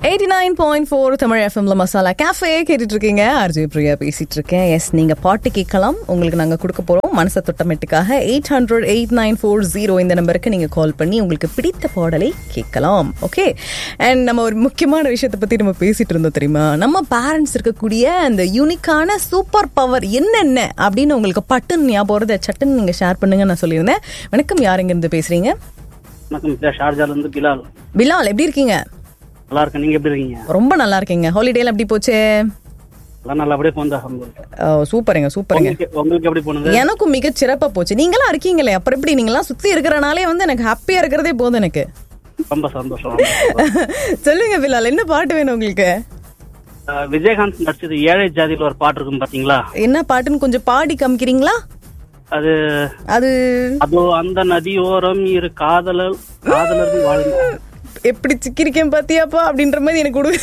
Eighty nine point four Tamil எஃப்எம்ல masala cafe கேட்டுட்டு இருக்கீங்க ஆர்ஜே பிரியா பேசிட்டு இருக்கேன் எஸ் நீங்க பாட்டு கேட்கலாம் உங்களுக்கு நாங்க கொடுக்க போறோம் மனச தொட்டமெட்டுக்காக eight hundred eight nine four zero இந்த நம்பருக்கு நீங்க கால் பண்ணி உங்களுக்கு பிடித்த பாடலை கேட்கலாம் ஓகே அண்ட் நம்ம ஒரு முக்கியமான விஷயத்தை பத்தி நம்ம பேசிட்டு இருந்தோம் தெரியுமா நம்ம பேரண்ட்ஸ் இருக்கக்கூடிய அந்த யூனிக்கான சூப்பர் பவர் என்னென்ன அப்படின்னு உங்களுக்கு பட்டுன்னு ஞாபகம் வருது சட்டுன்னு நீங்க ஷேர் பண்ணுங்க நான் சொல்லியிருந்தேன் வணக்கம் யாருங்க இருந்து பேசுறீங்க வணக்கம் சார் ஷார்ஜால இருந்து பிலால் பிலால் எப்படி இருக்கீங்க நல்லா இருக்கேன் நீங்க எப்படி இருக்கீங்க ரொம்ப நல்லா இருக்கீங்க ஹாலிடேல எப்படி போச்சு எல்லாம் நல்லபடியா போந்தா உங்களுக்கு ஓ, சூப்பருங்க சூப்பருங்க உங்களுக்கு உங்களுக்கு எப்படி போனது எனக்கும் மிக சிறப்பா போச்சு நீங்களாம் இருக்கீங்களே அப்புறம் எப்படி நீங்களாம் சுத்தி இருக்கிறனாலே வந்து எனக்கு ஹாப்பியா இருக்கிறதே போதும் எனக்கு ரொம்ப சந்தோஷம் சொல்லுங்க பிலால் என்ன பாட்டு வேணும் உங்களுக்கு அஹ், விஜயகாந்த் நடிச்சது ஏழை ஜாதியில ஒரு பாட்டு இருக்கும் பாத்தீங்களா என்ன பாட்டுன்னு கொஞ்சம் பாடி காமிக்கிறீங்களா அது அது அதோ அந்த நதியோரம் இரு காதலர் காதலர் வாழ்ந்த எப்படி சிக்கிரிக்கேன் பாத்தியாப்பா அப்படின்ற மாதிரி எனக்கு கொடு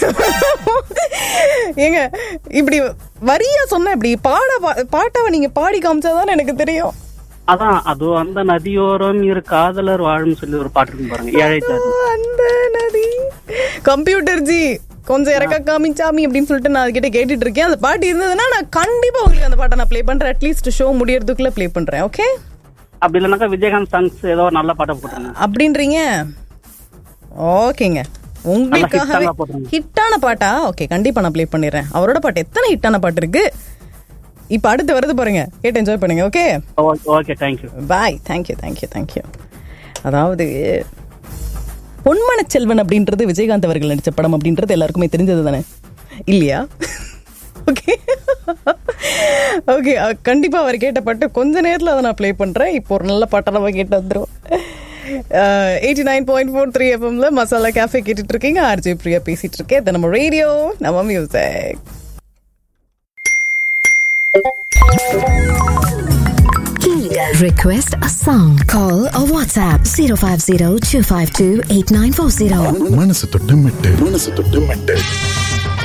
ஏங்க இப்படி வரியா சொன்ன இப்படி பாட பா- பாட்டாவை நீங்க பாடி காமிச்சாதான் எனக்கு தெரியும் அதான் அதோ அந்த நதியோரம் இரு காதலர் வாழும் சொல்லி ஒரு பாட்டு இருக்கும் பாருங்க ஏழை ஜாதி அந்த நதி கம்ப்யூட்டர் ஜி கொஞ்சம் இறக்க காமிச்சாமி அப்படின்னு சொல்லிட்டு நான் அதுகிட்ட கேட்டுட்டு இருக்கேன் அந்த பாட்டு இருந்ததுன்னா நான் கண்டிப்பா உங்களுக்கு அந்த பாட்டை நான் ப்ளே பண்றேன் அட்லீஸ்ட் ஷோ முடியறதுக்குள்ள ப்ளே பண்றேன் ஓகே அப்படி இல்லைனாக்கா விஜயகாந்த் சாங்ஸ் ஏதோ ஒரு நல்ல பாட்டை போட்டுருங்க அப்படின்றீங்க ஓகேங்க உங்களுக்காக ஹிட்டான போட்டுருங்க. ஹிட்டான பாட்டா ஓகே கண்டிப்பா நான் ப்ளே பண்ணிடுறேன் அவரோட பாட்டு எத்தனை ஹிட்டான பாட்டு இருக்கு இப்ப அடுத்து வருது பாருங்க கேட்டு என்ஜாய் பண்ணுங்க okay okay thank you bye thank you thank you thank you அதாவது பொன்மனச் செல்வன் அப்படின்றது விஜயகாந்த் அவர்கள் நடிச்ச படம் அப்படின்றது எல்லாருக்குமே தெரிஞ்சது தானே இல்லையா ஓகே ஓகே கண்டிப்பா அவர் கேட்ட பாட்டு கொஞ்ச நேரத்தில் அதை நான் ப்ளே பண்றேன் இப்போ ஒரு நல்ல பாட்டை நம்ம கேட்டு வந்துடும் eighty nine point four three எஃப்எம்ல மசாலா கேஃபே கேட்டுட்டு இருக்கீங்க ஆர்ஜே பிரியா பேசிட்டு இருக்கேன் இது நம்ம ரேடியோ நம்ம music Request a song. Call or WhatsApp 050 252 8940. மனசு தொட்டு மெட்டு மனசு தொட்டு மெட்டு